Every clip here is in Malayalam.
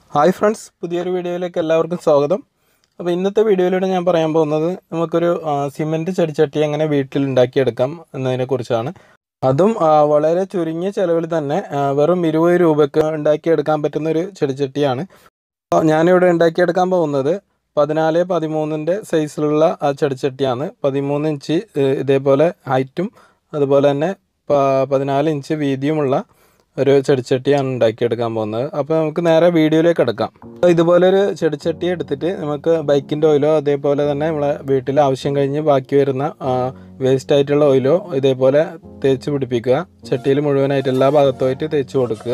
ഹായ് ഫ്രണ്ട്സ് പുതിയൊരു വീഡിയോയിലേക്ക് എല്ലാവർക്കും സ്വാഗതം അപ്പോൾ ഇന്നത്തെ വീഡിയോയിലൂടെ ഞാൻ പറയാൻ പോകുന്നത് നമുക്കൊരു ആ, സിമൻറ്റ് ചെടിച്ചട്ടി എങ്ങനെ വീട്ടിൽ ഉണ്ടാക്കിയെടുക്കാം എന്നതിനെക്കുറിച്ചാണ് അതും ആ, വളരെ ചുരുങ്ങിയ ചിലവിൽ തന്നെ ആ, വെറും ഇരുപത് രൂപയ്ക്ക് ഉണ്ടാക്കിയെടുക്കാൻ പറ്റുന്ന ഒരു ചെടിച്ചട്ടിയാണ് അപ്പോൾ ഞാനിവിടെ ഉണ്ടാക്കിയെടുക്കാൻ പോകുന്നത് പതിനാല് പതിമൂന്നിൻ്റെ സൈസിലുള്ള ആ ചെടിച്ചട്ടിയാണ് പതിമൂന്ന് ഇഞ്ച് ഏ, ഇതേപോലെ ഹൈറ്റും അതുപോലെ തന്നെ പ- പതിനാല് ഇഞ്ച് വീതിയുമുള്ള ഒരു ചെടിച്ചട്ടിയാണ് ഉണ്ടാക്കിയെടുക്കാൻ പോകുന്നത് അപ്പോൾ നമുക്ക് നേരെ വീഡിയോയിലേക്ക് എടുക്കാം അപ്പോൾ ഇതുപോലൊരു ചെടിച്ചട്ടി എടുത്തിട്ട് നമുക്ക് ബൈക്കിൻ്റെ ഓയിലോ അതേപോലെ തന്നെ നമ്മളെ വീട്ടിൽ ആവശ്യം കഴിഞ്ഞ് ബാക്കി വരുന്ന വേസ്റ്റ് ആയിട്ടുള്ള ഓയിലോ ഇതേപോലെ തേച്ച് പിടിപ്പിക്കുക ചട്ടിയിൽ മുഴുവനായിട്ട് എല്ലാ ഭാഗത്തുമായിട്ട് തേച്ച് കൊടുക്കുക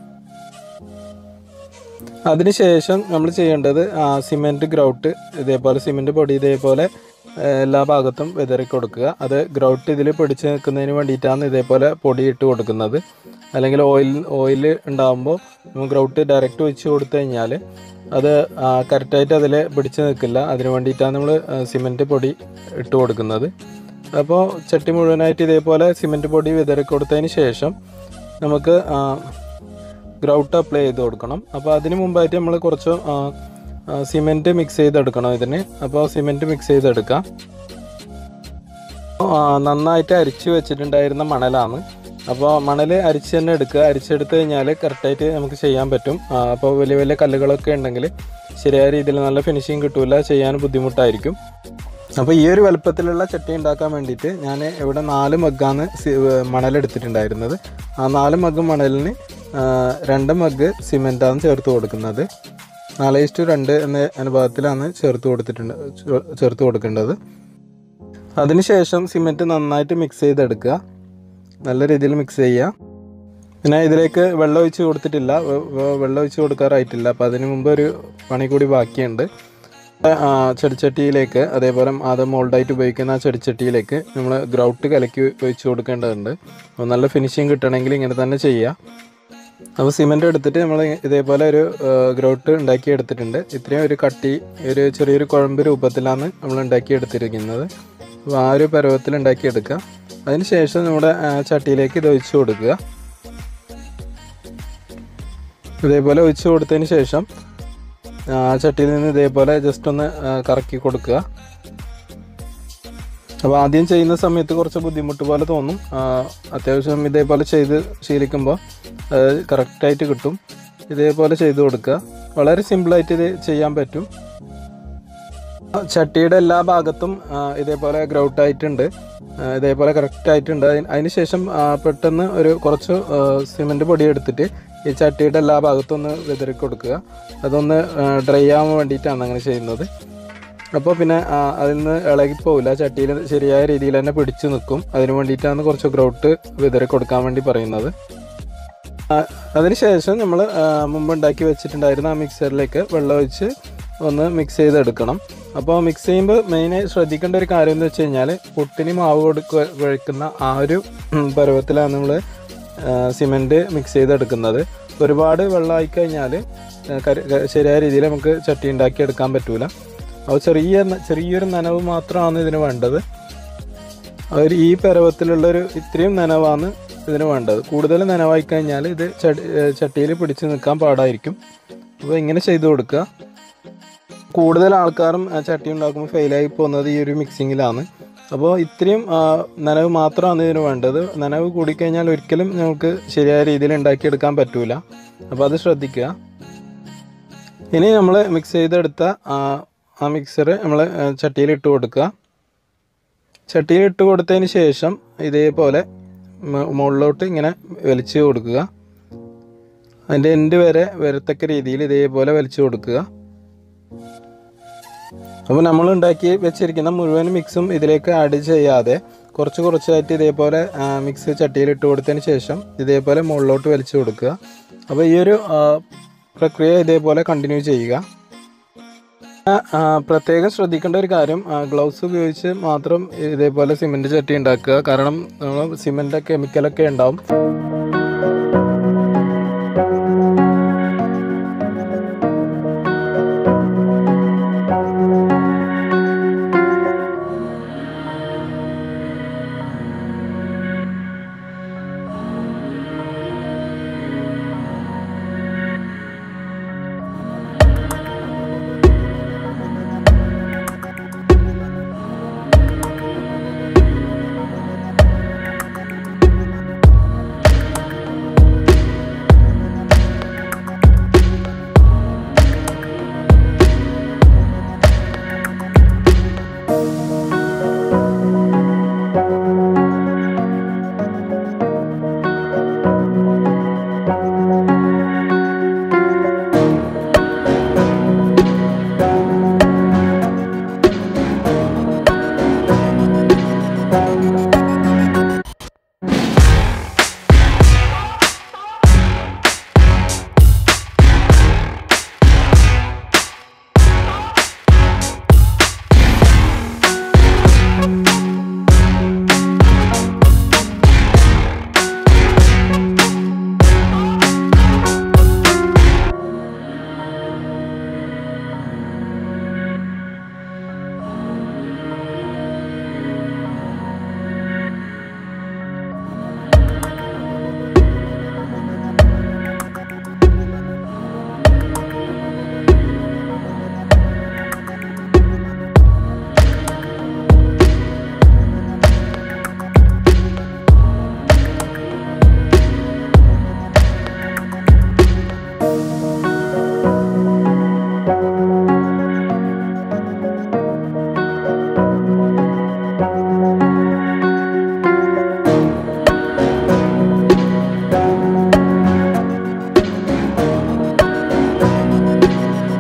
അതിനുശേഷം നമ്മൾ ചെയ്യേണ്ടത് സിമെൻറ്റ് ഗ്രൗട്ട് ഇതേപോലെ സിമെൻറ്റ് പൊടി ഇതേപോലെ ആ, എല്ലാ ഭാഗത്തും വിതറി കൊടുക്കുക അത് ഗ്രൗട്ട് ഇതിൽ പിടിച്ച് നിൽക്കുന്നതിന് വേണ്ടിയിട്ടാണ് ഇതേപോലെ പൊടി ഇട്ട് കൊടുക്കുന്നത് അല്ലെങ്കിൽ ഓയിൽ ഓയിൽ ഉണ്ടാകുമ്പോൾ നമ്മൾ ഗ്രൗട്ട് ഡയറക്റ്റ് ഒഴിച്ച് കൊടുത്തു കഴിഞ്ഞാൽ അത് കറക്റ്റായിട്ട് അതിൽ പിടിച്ച് നിൽക്കില്ല അതിന് വേണ്ടിയിട്ടാണ് നമ്മൾ സിമെൻറ്റ് പൊടി ഇട്ട് കൊടുക്കുന്നത് അപ്പോൾ ചട്ടി മുഴുവനായിട്ട് ഇതേപോലെ സിമെൻറ്റ് പൊടി വിതറി കൊടുത്തതിന് ശേഷം നമുക്ക് ആ, ഗ്രൗട്ട് അപ്ലൈ ചെയ്ത് കൊടുക്കണം അപ്പോൾ അതിന് മുമ്പായിട്ട് നമ്മൾ കുറച്ച് സിമെൻറ്റ് മിക്സ് ചെയ്തെടുക്കണം ഇതിന് അപ്പോൾ സിമെൻറ്റ് മിക്സ് ചെയ്തെടുക്കാം ആ, നന്നായിട്ട് അരിച്ച് വെച്ചിട്ടുണ്ടായിരുന്ന മണലാണ് അപ്പോൾ മണൽ അരിച്ച് തന്നെ എടുക്കുക അരിച്ചെടുത്ത് കഴിഞ്ഞാൽ കറക്റ്റായിട്ട് നമുക്ക് ചെയ്യാൻ പറ്റും ആ, അപ്പോൾ വലിയ വലിയ കല്ലുകളൊക്കെ ഉണ്ടെങ്കിൽ ശരിയായ രീതിയിൽ നല്ല ഫിനിഷിങ് കിട്ടൂല ചെയ്യാൻ ബുദ്ധിമുട്ടായിരിക്കും അപ്പോൾ ഈ ഒരു വലുപ്പത്തിലുള്ള ചട്ടി ഉണ്ടാക്കാൻ വേണ്ടിയിട്ട് ഞാൻ ഇവിടെ നാല് മഗ്ഗാണ് മണൽ എടുത്തിട്ടുണ്ടായിരുന്നത് ആ നാല് മഗ് മണലിന് ആ, രണ്ട് മഗ് സിമെൻറ്റാണ് ചേർത്ത് കൊടുക്കുന്നത് നാല് ഇസ്റ്റു രണ്ട് എന്ന അനുപാതത്തിലാണ് ചേർത്ത് കൊടുത്തിട്ടുണ്ട് ചേ- ചേർത്ത് കൊടുക്കേണ്ടത് അതിനുശേഷം സിമെൻറ്റ് നന്നായിട്ട് മിക്സ് ചെയ്തെടുക്കുക നല്ല രീതിയിൽ മിക്സ് ചെയ്യുക പിന്നെ ഇതിലേക്ക് വെള്ളം ഒഴിച്ച് കൊടുത്തിട്ടില്ല വെ- വെ- വെള്ളം ഒഴിച്ച് കൊടുക്കാറായിട്ടില്ല അപ്പോൾ അതിന് മുമ്പ് ഒരു പണി കൂടി ബാക്കിയുണ്ട് ആ, ചെടിച്ചട്ടിയിലേക്ക് അതേപോലെ അത് മോൾഡായിട്ട് ഉപയോഗിക്കുന്ന ആ ചെടിച്ചട്ടിയിലേക്ക് നമ്മൾ ഗ്രൗട്ട് കലക്കി ഒഴിച്ച് കൊടുക്കേണ്ടതുണ്ട് അപ്പോൾ നല്ല ഫിനിഷിങ് കിട്ടണമെങ്കിൽ ഇങ്ങനെ തന്നെ ചെയ്യുക അപ്പോൾ സിമെൻ്റ് എടുത്തിട്ട് നമ്മൾ ഇതേപോലെ ഒരു ഗ്രൗട്ട് ഉണ്ടാക്കി എടുത്തിട്ടുണ്ട് ഇത്രയും ഒരു കട്ടി ഒരു ചെറിയൊരു കുഴമ്പ് രൂപത്തിലാണ് നമ്മൾ ഉണ്ടാക്കി എടുത്തിരിക്കുന്നത് അപ്പോൾ ആ ഒരു പരുവത്തിൽ ഉണ്ടാക്കിയെടുക്കുക അതിന് ശേഷം നമ്മുടെ ആ, ചട്ടിയിലേക്ക് ഇത് ഒഴിച്ച് കൊടുക്കുക ഇതേപോലെ ഒഴിച്ച് കൊടുത്തതിന് ശേഷം ആ ചട്ടിയിൽ നിന്ന് ഇതേപോലെ ജസ്റ്റ് ഒന്ന് ആ, കറക്കി കൊടുക്കുക അപ്പോൾ ആദ്യം ചെയ്യുന്ന സമയത്ത് കുറച്ച് ബുദ്ധിമുട്ട് പോലെ തോന്നും ആ, അത്യാവശ്യം ഇതേപോലെ ചെയ്ത് ശീലിക്കുമ്പോൾ കറക്റ്റായിട്ട് കിട്ടും ഇതേപോലെ ചെയ്ത് കൊടുക്കുക വളരെ സിമ്പിളായിട്ട് ഇത് ചെയ്യാൻ പറ്റും ആ, ചട്ടിയുടെ എല്ലാ ഭാഗത്തും ആ, ഇതേപോലെ ഗ്രൗട്ട് ആയിട്ടുണ്ട് ആ, ഇതേപോലെ കറക്റ്റ് ആയിട്ടുണ്ട് അതിന് അതിനുശേഷം ആ, പെട്ടെന്ന് ഒരു കുറച്ച് സിമെൻറ്റ് പൊടി എടുത്തിട്ട് ഈ ചട്ടിയുടെ എല്ലാ ഭാഗത്തും ഒന്ന് വിതറി കൊടുക്കുക അതൊന്ന് ഡ്രൈ ആവാൻ വേണ്ടിയിട്ടാണ് അങ്ങനെ ചെയ്യുന്നത് അപ്പോൾ പിന്നെ ആ, അതിൽ നിന്ന് ഇളകിപ്പോവില്ല ചട്ടിയിൽ ശരിയായ രീതിയിൽ തന്നെ പിടിച്ചു നിൽക്കും അതിന് വേണ്ടിയിട്ടാണ് കുറച്ച് ഗ്രൗട്ട് വിതറി കൊടുക്കാൻ വേണ്ടി പറയുന്നത് ആ, അതിനുശേഷം നമ്മൾ മുമ്പ് ഉണ്ടാക്കി വെച്ചിട്ടുണ്ടായിരുന്ന ആ മിക്സറിലേക്ക് വെള്ളം ഒഴിച്ച് ഒന്ന് മിക്സ് ചെയ്തെടുക്കണം അപ്പോൾ മിക്സ് ചെയ്യുമ്പോൾ മെയിനായി ശ്രദ്ധിക്കേണ്ട ഒരു കാര്യം എന്ന് വെച്ച് കഴിഞ്ഞാൽ പുട്ടിന് മാവ് കൊടുക്ക കഴിക്കുന്ന ആ ഒരു ഉം, പരുവത്തിലാണ് നമ്മൾ സിമെൻറ്റ് മിക്സ് ചെയ്തെടുക്കുന്നത് ഒരുപാട് വെള്ളമായി കഴിഞ്ഞാൽ ശരിയായ രീതിയിൽ നമുക്ക് ചട്ടി ഉണ്ടാക്കി എടുക്കാൻ പറ്റൂല അപ്പോൾ ചെറിയ ന- ചെറിയൊരു നനവ് മാത്രമാണ് ഇതിന് വേണ്ടത് ഒരു ഈ പരുവത്തിലുള്ളൊരു ഇത്രയും നനവാണ് ഇതിന് വേണ്ടത് കൂടുതൽ നനവായി കഴിഞ്ഞാൽ ഇത് ചടി ചട്ടിയിൽ പിടിച്ച് നിൽക്കാൻ പാടായിരിക്കും അപ്പോൾ ഇങ്ങനെ ചെയ്ത് കൊടുക്കുക കൂടുതൽ ആൾക്കാരും ആ ചട്ടി ഉണ്ടാക്കുമ്പോൾ ഫെയിലായി പോകുന്നത് ഈ ഒരു മിക്സിങ്ങിലാണ് അപ്പോൾ ഇത്രയും ആ, നനവ് മാത്രമാണ് ഇതിന് വേണ്ടത് നനവ് കൂടിക്കഴിഞ്ഞാൽ ഒരിക്കലും നമുക്ക് ശരിയായ രീതിയിൽ ഉണ്ടാക്കിയെടുക്കാൻ പറ്റൂല അപ്പോൾ അത് ശ്രദ്ധിക്കുക ഇനി നമ്മൾ മിക്സ് ചെയ്തെടുത്ത ആ, ആ മിക്സർ നമ്മൾ ചട്ടിയിൽ ഇട്ട് കൊടുക്കുക ചട്ടിയിൽ ഇട്ട് കൊടുത്തതിന് ശേഷം ഇതേപോലെ മ- മുകളിലോട്ട് ഇങ്ങനെ വലിച്ചു കൊടുക്കുക അതിൻ്റെ എൻഡ് വരെ വരത്തക്ക രീതിയിൽ ഇതേപോലെ വലിച്ചു കൊടുക്കുക അപ്പോൾ നമ്മൾ ഉണ്ടാക്കി വെച്ചിരിക്കുന്ന മുഴുവൻ മിക്സും ഇതിലേക്ക് ആഡ് ചെയ്യാതെ കുറച്ച് കുറച്ചായിട്ട് ഇതേപോലെ മിക്സ് ചട്ടിയിൽ ഇട്ട് കൊടുത്തതിന് ശേഷം ഇതേപോലെ മുകളിലോട്ട് വലിച്ചു കൊടുക്കുക അപ്പോൾ ഈ ഒരു ആ, പ്രക്രിയ ഇതേപോലെ കണ്ടിന്യൂ ചെയ്യുക ആ, ആ, പ്രത്യേകം ശ്രദ്ധിക്കേണ്ട ഒരു കാര്യം ഗ്ലൗസ് ഉപയോഗിച്ച് മാത്രം ഇതേപോലെ സിമെൻറ്റ് ചട്ടി ഉണ്ടാക്കുക കാരണം നമ്മൾ സിമെൻറ്റ് കെമിക്കലൊക്കെ ഉണ്ടാവും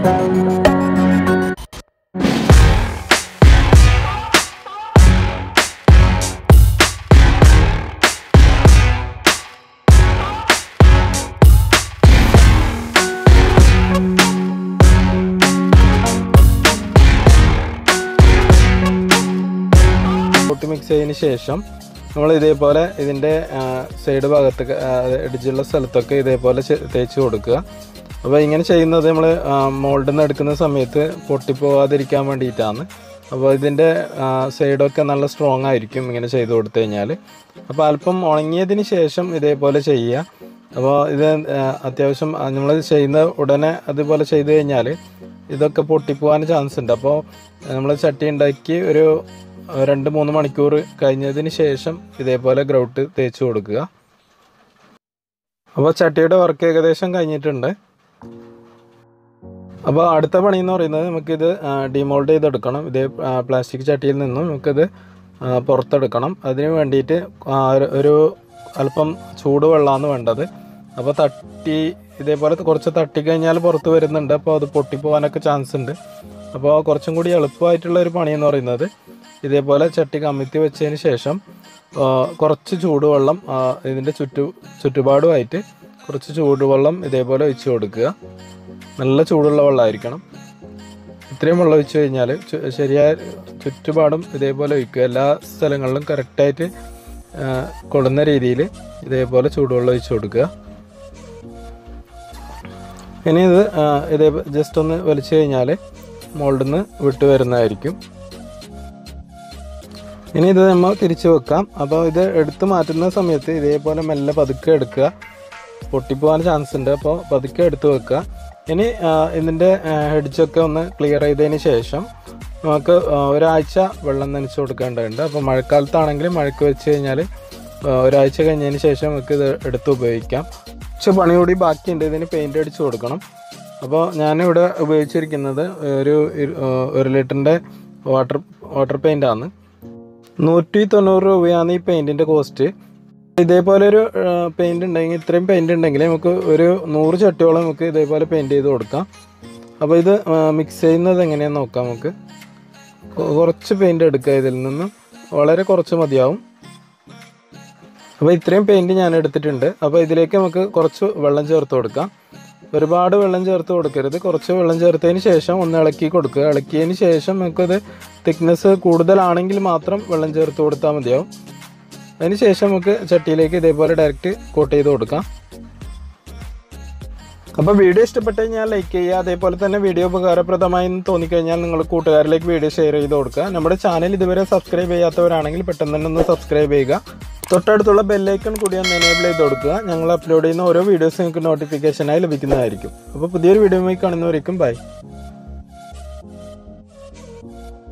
പൊട്ടി മിക്സ് ചെയ്തതിന് ശേഷം നമ്മൾ ഇതേപോലെ ഇതിൻ്റെ സൈഡ് ഭാഗത്തൊക്കെ ഇടിച്ചുള്ള സ്ഥലത്തൊക്കെ ഇതേപോലെ ചെ- തേച്ച് കൊടുക്കുക അപ്പോൾ ഇങ്ങനെ ചെയ്യുന്നത് നമ്മൾ മോൾഡിൽ നിന്ന് എടുക്കുന്ന സമയത്ത് പൊട്ടിപ്പോവാതിരിക്കാൻ വേണ്ടിയിട്ടാണ് അപ്പോൾ ഇതിൻ്റെ സൈഡൊക്കെ നല്ല സ്ട്രോങ് ആയിരിക്കും ഇങ്ങനെ ചെയ്ത് കൊടുത്തു കഴിഞ്ഞാൽ അപ്പോൾ അല്പം ഉണങ്ങിയതിന് ശേഷം ഇതേപോലെ ചെയ്യുക അപ്പോൾ ഇത് ആ, അത്യാവശ്യം നമ്മൾ ചെയ്യുന്ന ഉടനെ അതുപോലെ ചെയ്ത് കഴിഞ്ഞാൽ ഇതൊക്കെ പൊട്ടിപ്പോവാൻ ചാൻസ് ഉണ്ട് അപ്പോൾ നമ്മൾ ചട്ടി ഉണ്ടാക്കി ഒരു രണ്ട് മൂന്ന് മണിക്കൂർ കഴിഞ്ഞതിന് ശേഷം ഇതേപോലെ ഗ്രൗട്ട് തേച്ച് കൊടുക്കുക അപ്പോൾ ചട്ടിയുടെ വർക്ക് ഏകദേശം കഴിഞ്ഞിട്ടുണ്ട് അപ്പോൾ അടുത്ത പണി എന്ന് പറയുന്നത് നമുക്കിത് ഡിമോൾഡ് ചെയ്തെടുക്കണം ഇതേ പ്ലാസ്റ്റിക് ചട്ടിയിൽ നിന്നും നമുക്കിത് ആ, പുറത്തെടുക്കണം അതിന് വേണ്ടിയിട്ട് ആ, ഒരു- ഒരു അല്പം ചൂടുവെള്ളമാണ് വേണ്ടത് അപ്പോൾ തട്ടി ഇതേപോലെ കുറച്ച് തട്ടി കഴിഞ്ഞാൽ പുറത്ത് വരുന്നുണ്ട് അപ്പോൾ അത് പൊട്ടിപ്പോകാനൊക്കെ ചാൻസ് ഉണ്ട് അപ്പോൾ കുറച്ചും കൂടി എളുപ്പമായിട്ടുള്ള ഒരു പണി എന്ന് പറയുന്നത് ഇതേപോലെ ചട്ടി കമിഴ്ത്തി വെച്ചതിന് ശേഷം ആ, കുറച്ച് ചൂടുവെള്ളം ആ, ഇതിൻ്റെ ചുറ്റു ചുറ്റുപാടുമായിട്ട് കുറച്ച് ചൂടുവെള്ളം ഇതേപോലെ ഒഴിച്ച് കൊടുക്കുക നല്ല ചൂടുള്ള വെള്ളമായിരിക്കണം ഇത്രയും വെള്ളം ഒഴിച്ച് കഴിഞ്ഞാൽ ചു- ശരിയായ ചുറ്റുപാടും ഇതേപോലെ ഒഴിക്കുക എല്ലാ സ്ഥലങ്ങളിലും കറക്റ്റായിട്ട് കൊടുന്ന രീതിയിൽ ഇതേപോലെ ചൂടുവെള്ളം ഒഴിച്ച് കൊടുക്കുക ഇനി ഇത് ആ, ഇതേ ജസ്റ്റ് ഒന്ന് വലിച്ചു കഴിഞ്ഞാൽ മോൾഡിൽ നിന്ന് വിട്ട് വരുന്നതായിരിക്കും ഇനി ഇത് നമ്മൾ തിരിച്ചു വെക്കാം അപ്പോൾ ഇത് എടുത്തു മാറ്റുന്ന സമയത്ത് ഇതേപോലെ മെല്ലെ പതുക്കെ എടുക്കുക പൊട്ടിപ്പോകാൻ ചാൻസ് ഉണ്ട് അപ്പോൾ പതുക്കെ എടുത്ത് വെക്കുക ഇനി ആ, ഇതിൻ്റെ ഹെഡ്ജൊക്കെ ഒന്ന് ക്ലിയർ ചെയ്തതിന് ശേഷം നമുക്ക് ആ, ഒരാഴ്ച വെള്ളം നനച്ച് കൊടുക്കേണ്ടതുണ്ട് അപ്പോൾ മഴക്കാലത്താണെങ്കിൽ മഴയ്ക്ക് വെച്ച് കഴിഞ്ഞാൽ ആ, ഒരാഴ്ച കഴിഞ്ഞതിന് ശേഷം നമുക്ക് ഇത് എടുത്ത് ഉപയോഗിക്കാം പക്ഷെ പണി കൂടി ബാക്കിയുണ്ട് ഇതിന് പെയിൻ്റ് അടിച്ച് കൊടുക്കണം അപ്പോൾ ഞാനിവിടെ ഉപയോഗിച്ചിരിക്കുന്നത് ഒരു ഇരു- ആ, ഒരു ലിറ്ററിൻ്റെ വാട്ടർ വാട്ടർ പെയിൻ്റാണ് നൂറ്റി തൊണ്ണൂറ് രൂപയാണ് ഈ പെയിൻറ്റിൻ്റെ കോസ്റ്റ് ഇതേപോലെ ഒരു പെയിന്റ് ഉണ്ടെങ്കിൽ ഇത്രയും പെയിന്റ് ഉണ്ടെങ്കിൽ നമുക്ക് ഒരു നൂറ് ചട്ടിയോളം നമുക്ക് ഇതേപോലെ പെയിന്റ് ചെയ്ത് കൊടുക്കാം അപ്പോൾ ഇത് മിക്സ് ചെയ്യുന്നത് എങ്ങനെയാണെന്ന് നോക്കാം നമുക്ക് കൊ- കുറച്ച് പെയിന്റ് എടുക്കുക ഇതിൽ നിന്ന് വളരെ കുറച്ച് മതിയാവും അപ്പോൾ ഇത്രയും പെയിന്റ് ഞാൻ എടുത്തിട്ടുണ്ട് അപ്പോൾ ഇതിലേക്ക് നമുക്ക് കുറച്ച് വെള്ളം ചേർത്ത് കൊടുക്കാം ഒരുപാട് വെള്ളം ചേർത്ത് കൊടുക്കരുത് കുറച്ച് വെള്ളം ചേർത്തതിന് ശേഷം ഒന്ന് ഇളക്കി കൊടുക്കുക ഇളക്കിയതിന് ശേഷം നമുക്കത് തിക്നെസ് കൂടുതലാണെങ്കിൽ മാത്രം വെള്ളം ചേർത്ത് കൊടുത്താൽ മതിയാവും അതിന് ശേഷം നമുക്ക് ചട്ടിയിലേക്ക് ഇതേപോലെ ഡയറക്റ്റ് കോട്ട് ചെയ്ത് കൊടുക്കാം അപ്പോൾ വീഡിയോ ഇഷ്ടപ്പെട്ട് കഴിഞ്ഞാൽ ലൈക്ക് ചെയ്യുക അതേപോലെ തന്നെ വീഡിയോ ഉപകാരപ്രദമായി എന്ന് തോന്നിക്കഴിഞ്ഞാൽ നിങ്ങൾ കൂട്ടുകാരിലേക്ക് വീഡിയോ ഷെയർ ചെയ്ത് കൊടുക്കുക നമ്മുടെ ചാനൽ ഇതുവരെ സബ്സ്ക്രൈബ് ചെയ്യാത്തവരാണെങ്കിൽ പെട്ടെന്ന് തന്നെ ഒന്ന് സബ്സ്ക്രൈബ് ചെയ്യുക തൊട്ടടുത്തുള്ള ബെല്ലൈക്കൺ കൂടി ഒന്ന് എനേബിൾ ചെയ്ത് കൊടുക്കുക ഞങ്ങൾ അപ്ലോഡ് ചെയ്യുന്ന ഓരോ വീഡിയോസ് നിങ്ങൾക്ക് നോട്ടിഫിക്കേഷനായി ലഭിക്കുന്നതായിരിക്കും അപ്പോൾ പുതിയൊരു വീഡിയോയുമായി കാണുന്നവരേക്കും ബൈ